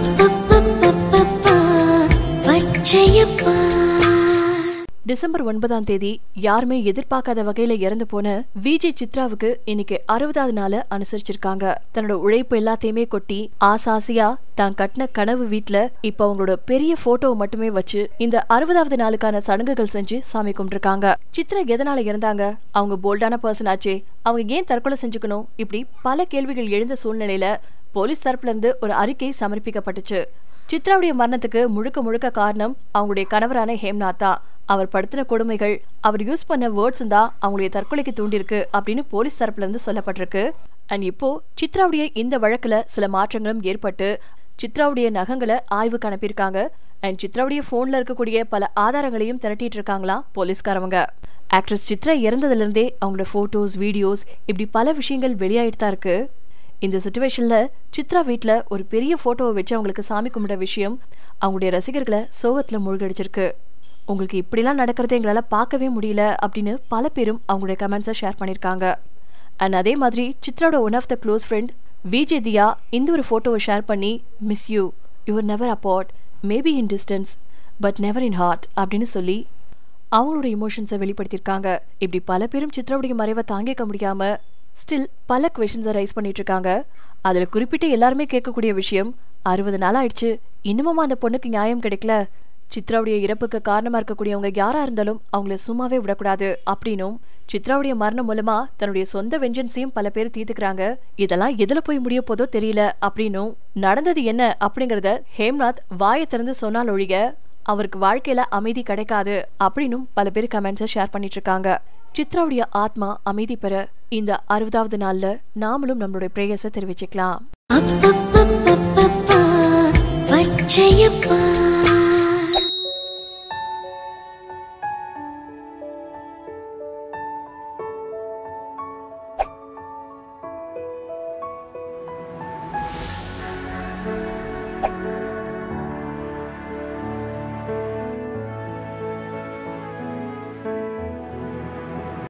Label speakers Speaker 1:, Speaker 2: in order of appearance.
Speaker 1: அப்பப்பப்பப்பப்பா, பச்சையப்பா
Speaker 2: December ஒன்பதாம் தேதி யாருமே எதிர்பார்க்காத வகையில இறந்து போன விஜய் சித்ராவுக்கு இன்னைக்கு அறுபதாவது நாள அனுசரிச்சிருக்காங்க தன்னோட உழைப்பு எல்லாத்தையுமே கொட்டி ஆசாசியா தான் கட்டின கனவு வீட்ல இப்ப அவங்களோட பெரிய போட்டோவை மட்டுமே வச்சு இந்த அறுபதாவது நாளுக்கான சடங்குகள் செஞ்சு சாமி கும்பிட்டுருக்காங்க சித்ரா எதனால இறந்தாங்க அவங்க போல்டான பர்சன் ஆச்சே அவங்க ஏன் தற்கொலை செஞ்சுக்கணும் இப்படி பல கேள்விகள் எழுந்த சூழ்நிலையில போலீஸ் தரப்புல இருந்து ஒரு அறிக்கை சமர்ப்பிக்கப்பட்டுச்சு சித்ராவுடைய மரணத்துக்கு முழுக்க முழுக்க காரணம் அவங்களுடைய கணவரான ஹேம்நாத் தான் அவர் படுத்தின கொடுமைகள் அவர் யூஸ் பண்ண வேர்ட்ஸ் தான் அவங்களுடைய தற்கொலைக்கு தூண்டிருக்கு அப்படின்னு போலீஸ் தரப்புல இருந்து சொல்லப்பட்டிருக்கு அண்ட் இப்போ சித்ராவுடைய இந்த வழக்குல சில மாற்றங்களும் ஏற்பட்டு சித்ராவுடைய நகங்களை ஆய்வுக்கு அனுப்பியிருக்காங்க அண்ட் சித்ராவுடைய போன்ல இருக்கக்கூடிய பல ஆதாரங்களையும் திரட்டிட்டு இருக்காங்களாம் போலீஸ்காரவங்க ஆக்ட்ரஸ் சித்ரா இறந்ததுல இருந்தே அவங்களோட போட்டோஸ் வீடியோஸ் இப்படி பல விஷயங்கள் வெளியாயிட்டு தான் இருக்கு இந்த சுச்சுவேஷன்ல சித்ரா வீட்ல ஒரு பெரிய போட்டோவை வச்சு அவங்களுக்கு சாமி கும்பிட்ட விஷயம் அவங்களுடைய ரசிகர்களை சோகத்துல மூழ்கடிச்சிருக்கு உங்களுக்கு இப்படிலாம் நடக்கிறத எங்களால பார்க்கவே முடியல அப்படின்னு பல பேரும் அவங்களுடைய கமெண்ட்ஸை ஷேர் பண்ணியிருக்காங்க அண்ட் அதே மாதிரி சித்ராவோட one of the close friend Vijay Diya இந்த ஒரு ஃபோட்டோவை ஷேர் பண்ணி miss you your never apart maybe in distance but never in heart அப்படின்னு சொல்லி அவங்களோட இமோஷன்ஸை வெளிப்படுத்தியிருக்காங்க இப்படி பல பேரும் சித்ராவுடைய மறைவை தாங்கிக்க முடியாம ஸ்டில் பல கொஷின்ஸை ரைஸ் பண்ணிட்டு இருக்காங்க அதுல குறிப்பிட்ட எல்லாருமே கேட்கக்கூடிய விஷயம் அறுபது நாள் ஆயிடுச்சு இன்னுமும் அந்த பொண்ணுக்கு நியாயம் கிடைக்கல சித்ராவுடைய இறப்புக்கு காரணமா இருக்கக்கூடியவங்க யாரா இருந்தாலும் அவங்கள சும்மாவே விடக்கூடாது அப்படின்னும் சித்ராவுடைய மரணம் மூலமா தன்னுடைய சொந்த வெஞ்சன்ஸையும் பல பேர் தீர்த்துக்கிறாங்க இதெல்லாம் எதுல போய் முடிய போதோ தெரியல அப்படின்னும் நடந்தது என்ன அப்படிங்கறத ஹேம்நாத் வாயை திறந்து சொன்னால் ஒழிக அவருக்கு வாழ்க்கையில அமைதி கிடைக்காது அப்படின்னும் பல பேர் கமெண்ட்ஸை ஷேர் பண்ணிட்டு இருக்காங்க சித்ராவுடைய ஆத்மா அமைதி பெற இந்த அறுபதாவது நாள்ல நாமளும் நம்மளுடைய பிரேயர்ஸை தெரிவிச்சுக்கலாம்
Speaker 1: அப்பப்பப்பப்பப்பா, பச்சையப்பா